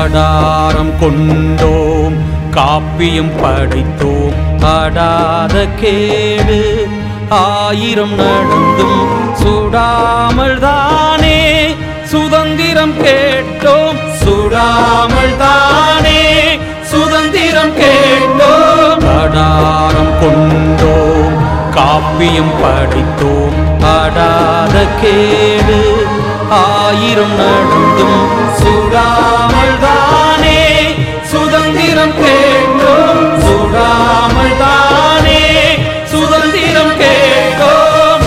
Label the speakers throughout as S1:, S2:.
S1: கடாரம் கொண்டோம் காப்பியம் படைத்தோம் அடாத கேடு ஆயிரம் நடந்தும் சுடாமல் தானே சுதந்திரம் கேட்டோம் சுடாமல் தானே சுதந்திரம் கேட்டோம் கடாரம் கொண்டோம் காப்பியம் படித்தோம் அடாத கேடு ஆயிரம் நடந்தும் சுடாமல் தானே சுதந்திரம் கேட்டோம் சுடாமல் தானே சுதந்திரம் கேட்டோம்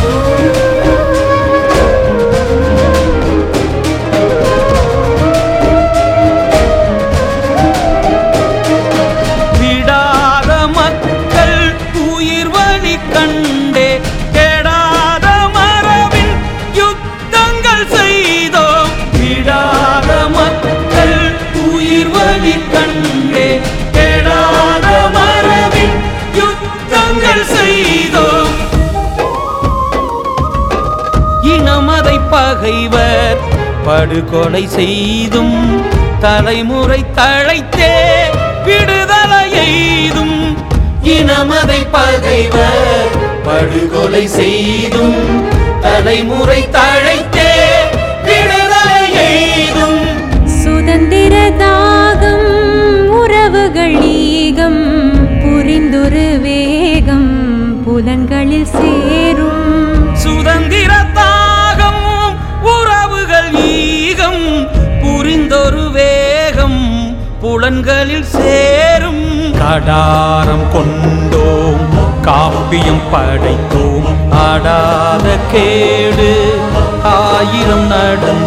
S1: விடாத மக்கள் உயிர் வழி கண்டே கெடாத மரபின் யுத்தங்கள் செய்தோம் விடாத மக்கள் உயிர் வழி கண்டே கெடாத மரபின் யுத்தங்கள் செய்தோம் இனமதை பகைவர் படுகொலை செய்தும் தலைமுறை தழைத்தே விடுதலை எய்தும் இனமதை பகைவர் படுகொலை செய்தும் தலைமுறை தழைத்தே விடுதலை எய்தும்
S2: சுதந்திர தாகம் உறவுகள் ஈகம் புரிந்தொரு வேகம் புலன்களில் சேரும்
S1: சுதந்திர தாகம் உறவுகள் ஈகம் புரிந்தொரு வேகம் புலன்களில் சேரும் கடாரம் கொண்டோம் காப்பியம் படைத்தோம் ஆடாத கேடு ஆயிரம் நடந்து